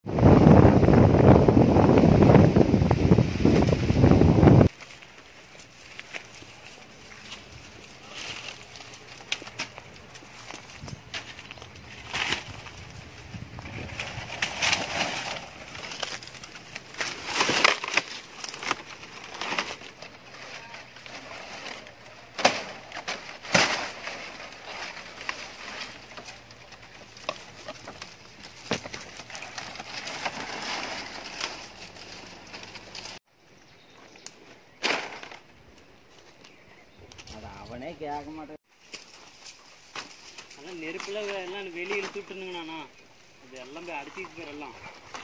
அது அவனே கேட்க மாட்டேன் அதான் நெருப்புல எல்லாம் வெளியே இழுத்து விட்டுருங்கண்ணா அது எல்லாம் போய் அடிச்சிட்டு போயிரு எல்லாம்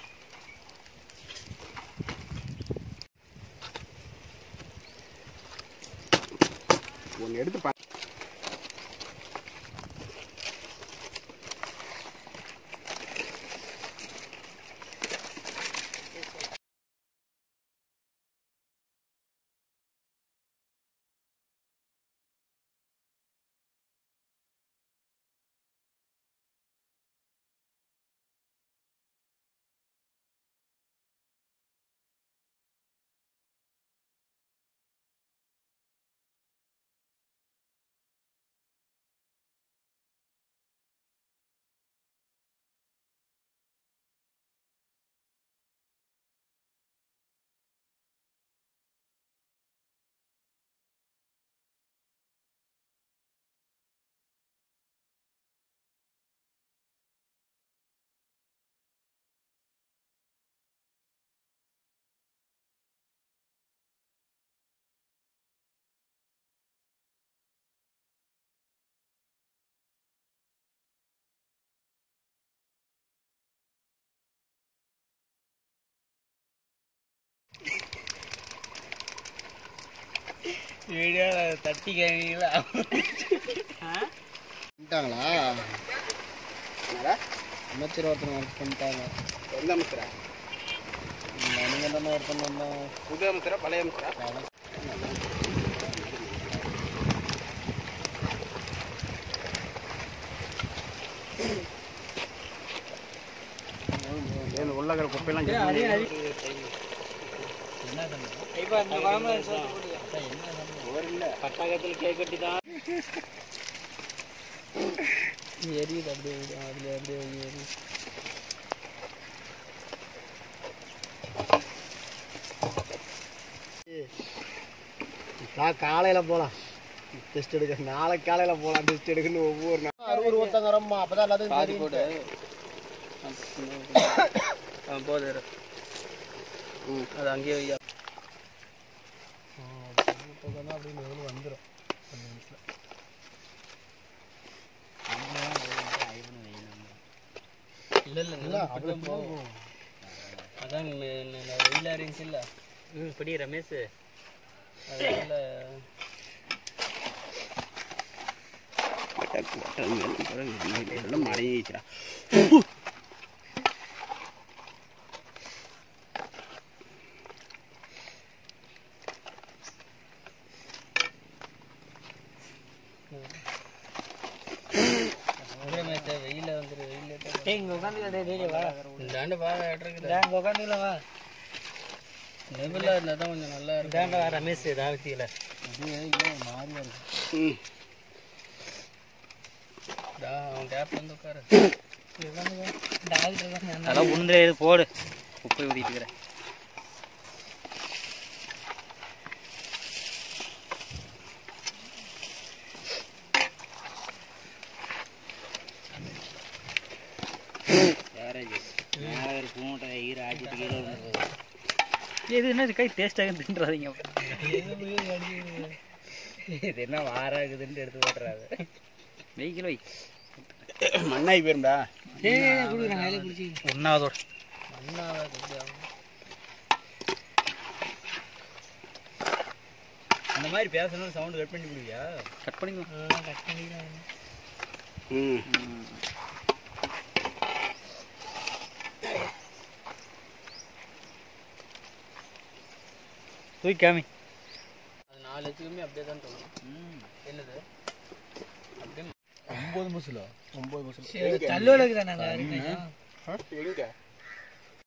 ஒன்று எடுத்து பா வீடியோ தட்டி கேவீங்களா பண்ணிட்டாங்களா அமைச்சர் ஒருத்தனை ஒர்க் பண்ணிட்டாங்க எந்த அமைச்சரா நீங்கள் தானே ஒர்க் பண்ணோம் புது அமைச்சரா பழைய அமைச்சரா ஏன் உள்ள இருக்கிற குப்பையெல்லாம் check இப்போ இந்த குழம்பு பட்டாக்கத்தில் கேக் கட்டி தான் எரியுது அப்படியே அதில் அப்படியே எரியுது நான் காலையில் போகலாம் டெஸ்ட் எடுக்க நாளைக்கு காலையில் போகலாம் டெஸ்ட் எடுக்கணும் ஒவ்வொரு நாள் அறுபது ஒருத்தங்கிறம்மா அப்போ தான் எல்லாத்தையும் தெரியும் போது அது அங்கேயே வையா அப்படின்னு எவ்வளோ வந்துடும் கொஞ்சம் நிமிஷம் இல்லை இல்லை இல்லை அப்படியே போகும் அதான் வெயிலாக இருந்துச்சு இல்லை ம் இப்படி ரமேஷ் அதனால எல்லாம் மறைஞ்சிச்சுடா ரமேஷ் வெயில வந்துரு வெயில டேய் இங்க உட்காந்து டேய் வா இந்தாண்டு பா இருக்குது டேய் அங்க உட்காந்துல வா நெபிலா இருந்தால் தான் கொஞ்சம் நல்லா இருக்கும் டேண்டா ரமேஷ் தாவத்தியில மாறியா இருக்கு ம் டா அவன் கேப் வந்து உட்காரு டாக்டர் அதெல்லாம் உளுந்துல இது போடு குப்பை ஊதிட்டு இருக்கிறேன் இது என்ன கை டேஸ்டாக தின்றாதீங்க இது என்ன வாராகுதுன்னு எடுத்து போட்டுறாது வெய்கில் வை மண்ணாய் போயிருந்தா ஒன்றாவதோட அந்த மாதிரி பேசணும் சவுண்ட் கட் பண்ணி விடுவியா கட் பண்ணிக்கலாம் ம் தூக்கி காமி அது நாலு வச்சுக்குமே அப்படியே தான் தோணும் என்னது அப்படியே ஒம்பது முசிலா ஒம்பது முசிலா தள்ளுவலுக்கு தானே எங்க